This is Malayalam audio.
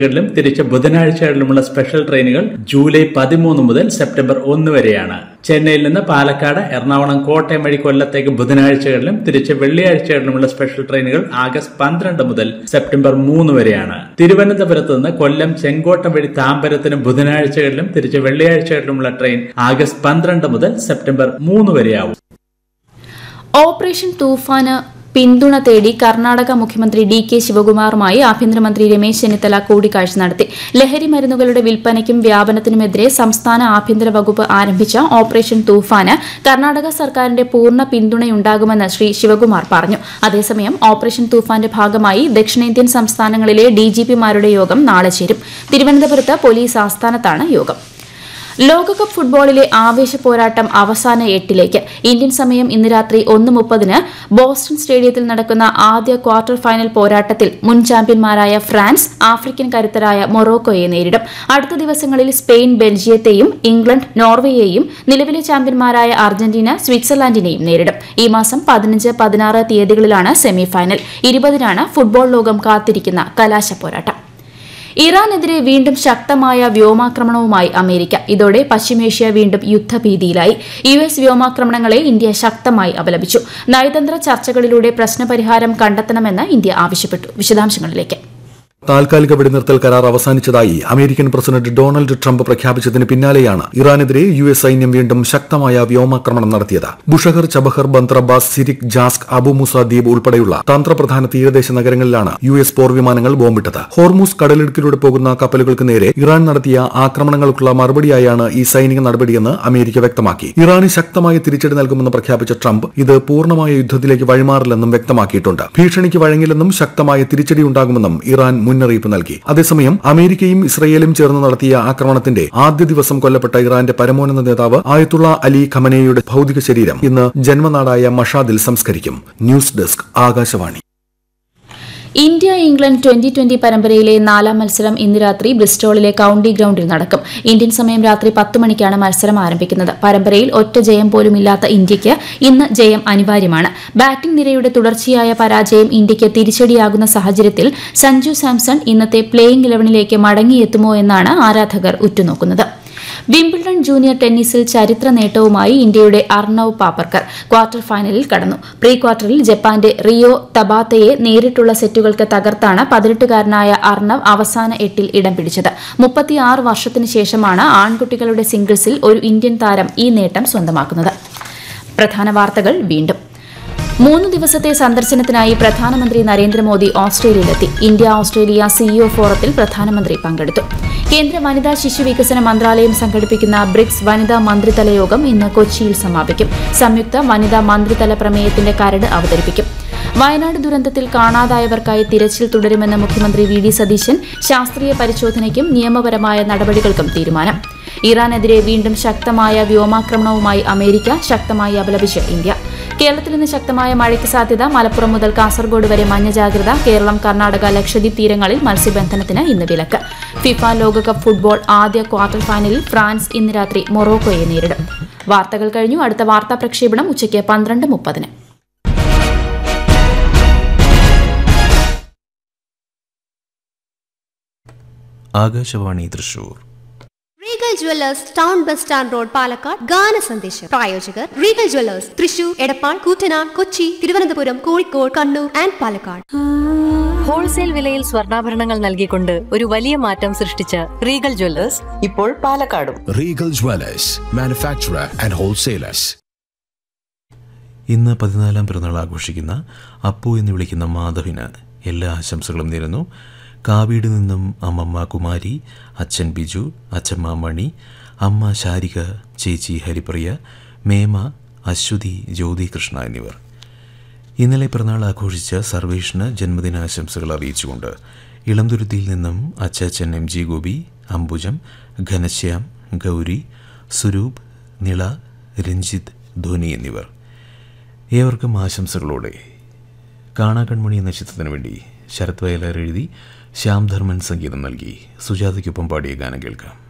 ിലും തിരിച്ച് ബുധനാഴ്ചകളിലുമുള്ള സ്പെഷ്യൽ ട്രെയിനുകൾ ജൂലൈ പതിമൂന്ന് മുതൽ സെപ്റ്റംബർ ഒന്ന് വരെയാണ് ചെന്നൈയിൽ നിന്ന് പാലക്കാട് എറണാകുളം കോട്ടയം വഴി കൊല്ലത്തേക്ക് ബുധനാഴ്ചകളിലും തിരിച്ച് വെള്ളിയാഴ്ചകളിലുമുള്ള സ്പെഷ്യൽ ട്രെയിനുകൾ ആഗസ്റ്റ് പന്ത്രണ്ട് മുതൽ സെപ്റ്റംബർ മൂന്ന് വരെയാണ് തിരുവനന്തപുരത്ത് നിന്ന് കൊല്ലം ചെങ്കോട്ടം വഴി താമ്പരത്തിനും ബുധനാഴ്ചകളിലും തിരിച്ച് വെള്ളിയാഴ്ചകളിലുമുള്ള ട്രെയിൻ ആഗസ്റ്റ് പന്ത്രണ്ട് മുതൽ സെപ്റ്റംബർ മൂന്ന് വരെയാവും ഓപ്പറേഷൻ തൂഫാന് പിന്തുണ തേടി കർണാടക മുഖ്യമന്ത്രി ഡി കെ ശിവകുമാറുമായി ആഭ്യന്തരമന്ത്രി രമേശ് ചെന്നിത്തല കൂടിക്കാഴ്ച നടത്തി ലഹരി മരുന്നുകളുടെ വിൽപ്പനയ്ക്കും വ്യാപനത്തിനുമെതിരെ സംസ്ഥാന ആഭ്യന്തര വകുപ്പ് ആരംഭിച്ച ഓപ്പറേഷൻ തൂഫാന് കർണാടക സർക്കാരിന്റെ പൂർണ്ണ പിന്തുണയുണ്ടാകുമെന്ന് ശ്രീ ശിവകുമാർ പറഞ്ഞു അതേസമയം ഓപ്പറേഷൻ തൂഫാന്റെ ഭാഗമായി ദക്ഷിണേന്ത്യൻ സംസ്ഥാനങ്ങളിലെ ഡിജിപിമാരുടെ യോഗം നാളെ ചേരും തിരുവനന്തപുരത്ത് പോലീസ് ആസ്ഥാനത്താണ് യോഗം ലോകകപ്പ് ഫുട്ബോളിലെ ആവേശ പോരാട്ടം അവസാന എട്ടിലേക്ക് ഇന്ത്യൻ സമയം ഇന്ന് രാത്രി ഒന്ന് മുപ്പതിന് ബോസ്റ്റൺ സ്റ്റേഡിയത്തിൽ നടക്കുന്ന ആദ്യ ക്വാർട്ടർ ഫൈനൽ പോരാട്ടത്തിൽ മുൻ ചാമ്പ്യന്മാരായ ഫ്രാൻസ് ആഫ്രിക്കൻ കരുത്തരായ മൊറോക്കോയെ നേരിടും അടുത്ത ദിവസങ്ങളിൽ സ്പെയിൻ ബെൽജിയത്തെയും ഇംഗ്ലണ്ട് നോർവേയെയും നിലവിലെ ചാമ്പ്യന്മാരായ അർജന്റീന സ്വിറ്റ്സർലാൻഡിനെയും നേരിടും ഈ മാസം പതിനഞ്ച് പതിനാറ് തീയതികളിലാണ് സെമിഫൈനൽ ഇരുപതിനാണ് ഫുട്ബോൾ ലോകം കാത്തിരിക്കുന്ന കലാശ പോരാട്ടം ഇറാനെതിരെ വീണ്ടും ശക്തമായ വ്യോമാക്രമണവുമായി അമേരിക്ക ഇതോടെ പശ്ചിമേഷ്യ വീണ്ടും യുദ്ധഭീതിയിലായി യു എസ് വ്യോമാക്രമണങ്ങളെ ഇന്ത്യ ശക്തമായി അപലപിച്ചു നയതന്ത്ര ചർച്ചകളിലൂടെ പ്രശ്നപരിഹാരം കണ്ടെത്തണമെന്ന് ഇന്ത്യ ആവശ്യപ്പെട്ടു വിശദാംശങ്ങളിലേക്ക് താൽക്കാലിക വെടിനിർത്തൽ കരാർ അവസാനിച്ചതായി അമേരിക്കൻ പ്രസിഡന്റ് ഡൊണാൾഡ് ട്രംപ് പ്രഖ്യാപിച്ചതിന് പിന്നാലെയാണ് ഇറാനെതിരെ യു എസ് സൈന്യം വീണ്ടും ശക്തമായ വ്യോമാക്രമണം നടത്തിയത് Bushehr Chabahar Bandar Abbas Sirik Jask Abu Musa ദ്വീപ് ഉൾപ്പെടെയുള്ള തന്ത്രപ്രധാന തീരദേശ നഗരങ്ങളിലാണ് യു എസ് പോർ വിമാനങ്ങൾ ബോംബിട്ടത് ഹോർമൂസ് കടലിടുക്കിലൂടെ പോകുന്ന കപ്പലുകൾക്ക് നേരെ ഇറാൻ നടത്തിയ ആക്രമണങ്ങൾക്കുള്ള മറുപടിയായാണ് ഈ സൈനിക നടപടിയെന്ന് അമേരിക്ക വ്യക്തമാക്കി ഇറാന് ശക്തമായ തിരിച്ചടി നൽകുമെന്ന് പ്രഖ്യാപിച്ച ട്രംപ് ഇത് പൂർണ്ണമായ യുദ്ധത്തിലേക്ക് വഴിമാറില്ലെന്നും വ്യക്തമാക്കിയിട്ടുണ്ട് ഭീഷണിക്ക് വഴങ്ങില്ലെന്നും ശക്തമായ തിരിച്ചടി ഉണ്ടാകുമെന്നും ഇറാൻ മുന്നറിയിപ്പ് നൽകി അതേസമയം അമേരിക്കയും ഇസ്രയേലും ചേർന്ന് നടത്തിയ ആക്രമണത്തിന്റെ ആദ്യ ദിവസം കൊല്ലപ്പെട്ട ഇറാന്റെ പരമോന്നത നേതാവ് ആയത്തുള്ള അലി ഖമനയുടെ ഭൌതിക ശരീരം ഇന്ന് ജന്മനാടായ മഷാദിൽ സംസ്കരിക്കും news desk Akashvani India England twenty twenty പരമ്പരയിലെ നാലാം മത്സരം ഇന്ന് രാത്രി ബ്രിസ്റ്റോളിലെ കൌണ്ടി ഗ്രൌണ്ടിൽ നടക്കും ഇന്ത്യൻ സമയം രാത്രി പത്ത് മണിക്കാണ് മത്സരം ആരംഭിക്കുന്നത് പരമ്പരയിൽ ഒറ്റ ജയം പോലും ഇല്ലാത്ത ഇന്ത്യയ്ക്ക് ഇന്ന് ജയം അനിവാര്യമാണ് ബാറ്റിംഗ് നിരയുടെ തുടർച്ചയായ പരാജയം ഇന്ത്യയ്ക്ക് തിരിച്ചടിയാകുന്ന സാഹചര്യത്തിൽ സഞ്ജു സാംസൺ ഇന്നത്തെ പ്ലേയിംഗ് ഇലവനിലേക്ക് മടങ്ങിയെത്തുമോ എന്നാണ് ആരാധകർ ഉറ്റുനോക്കുന്നത് വിംബിൾഡൺ ജൂനിയർ ടെന്നീസിൽ ചരിത്ര നേട്ടവുമായി ഇന്ത്യയുടെ അർണവ് പാപ്പർക്കർ ക്വാർട്ടർ ഫൈനലിൽ കടന്നു പ്രീ ക്വാർട്ടറിൽ ജപ്പാന്റെ റിയോ തബാത്തയെ നേരിട്ടുള്ള സെറ്റുകൾക്ക് തകർത്താണ് പതിനെട്ടുകാരനായ അർണവ് അവസാന എട്ടിൽ ഇടം പിടിച്ചത് മുപ്പത്തിയാറ് വർഷത്തിനു ശേഷമാണ് ആൺകുട്ടികളുടെ സിംഗിൾസിൽ ഒരു ഇന്ത്യൻ താരം ഈ നേട്ടം സ്വന്തമാക്കുന്നത് പ്രധാന വാർത്തകൾ വീണ്ടും മൂന്ന് ദിവസത്തെ സന്ദർശനത്തിനായി പ്രധാനമന്ത്രി നരേന്ദ്രമോദി ഓസ്ട്രേലിയയിലെത്തി ഇന്ത്യ ഓസ്ട്രേലിയ സിഇഒ ഫോറത്തിൽ പ്രധാനമന്ത്രി പങ്കെടുത്തു കേന്ദ്ര വനിതാ ശിശു വികസന മന്ത്രാലയം സംഘടിപ്പിക്കുന്ന ബ്രിക്സ് വനിതാ മന്ത്രിതല യോഗം ഇന്ന് കൊച്ചിയിൽ സമാപിക്കും സംയുക്ത വനിതാ മന്ത്രിതല പ്രമേയത്തിന്റെ കരട് അവതരിപ്പിക്കും വയനാട് ദുരന്തത്തിൽ കാണാതായവർക്കായി തിരച്ചിൽ തുടരുമെന്ന മുഖ്യമന്ത്രി വി ഡി സതീശൻ ശാസ്ത്രീയ പരിശോധനയ്ക്കും നിയമപരമായ നടപടികൾക്കും തീരുമാനം ഇറാനെതിരെ വീണ്ടും ശക്തമായ വ്യോമാക്രമണവുമായി അമേരിക്ക ശക്തമായി അപലപിച്ച് ഇന്ത്യ കേരളത്തിൽ ഇന്ന് ശക്തമായ മഴയ്ക്ക് സാധ്യത മലപ്പുറം മുതൽ കാസർഗോഡ് വരെ മഞ്ഞ ജാഗ്രത കേരളം കർണാടക ലക്ഷദ്വീപ് തീരങ്ങളിൽ മത്സ്യബന്ധനത്തിന് ഇന്ന് വിലക്ക് ഫിഫ ലോകകപ്പ് ഫുട്ബോൾ ആദ്യ ക്വാർട്ടർ ഫൈനലിൽ ഫ്രാൻസ് ഇന്ന് രാത്രി മൊറോക്കോയെ നേരിടും വാർത്തകൾ കഴിഞ്ഞു അടുത്ത വാർത്താ പ്രക്ഷേപണം ഉച്ചയ്ക്ക് പന്ത്രണ്ട് മുപ്പതിന് Akashvani Thrissur Regal jewellers town bus stand road Palakkad ഗാന സന്ദേശം പ്രായോജകർ Regal jewellers Thrissur Edappal Koottanad Kochi Thiruvananthapuram Kozhikode Kannur and Palakkad wholesale വിലയിൽ സ്വർണ്ണാഭരണങ്ങൾ നൽകിക്കൊണ്ട് ഒരു വലിയ മാറ്റം സൃഷ്ടിച്ച റീഗൽ ജ്വല്ലേഴ്സ് ഇപ്പോൾ പാലക്കാടും Regal Dwellers, manufacturer and wholesalers. ഇന്ന് പതിനാലാം പിറന്നാൾ ആഘോഷിക്കുന്ന അപ്പു എന്ന് വിളിക്കുന്ന മാധവിന് എല്ലാ ആശംസകളും നേരുന്നു കാവീട് നിന്നും അമ്മമ്മ കുമാരി അച്ഛൻ ബിജു അച്ഛമ്മ മണി അമ്മ ശാരിക ചേച്ചി ഹരിപ്രിയ മേമ അശ്വതി ജ്യോതി കൃഷ്ണ എന്നിവർ ഇന്നലെ പിറന്നാൾ ആഘോഷിച്ച സർവേഷിന് ജന്മദിനാശംസകൾ അറിയിച്ചുകൊണ്ട് ഇളംതുരുത്തിയിൽ നിന്നും അച്ചാച്ചൻ എം ജി ഗോപി അംബുജം ഘനശ്യാം ഗൗരി സ്വരൂപ് നിള രഞ്ജിത്ത് ധോനി എന്നിവർ ഏവർക്കും ആശംസകളോടെ കാണാകൺമണി എന്ന ചിത്രത്തിനു വേണ്ടി ശരത് വയലാർ എഴുതി ശ്യാം ധർമ്മൻ സംഗീതം നൽകി സുജാതയ്ക്കൊപ്പം പാടിയ ഗാനം കേൾക്കാം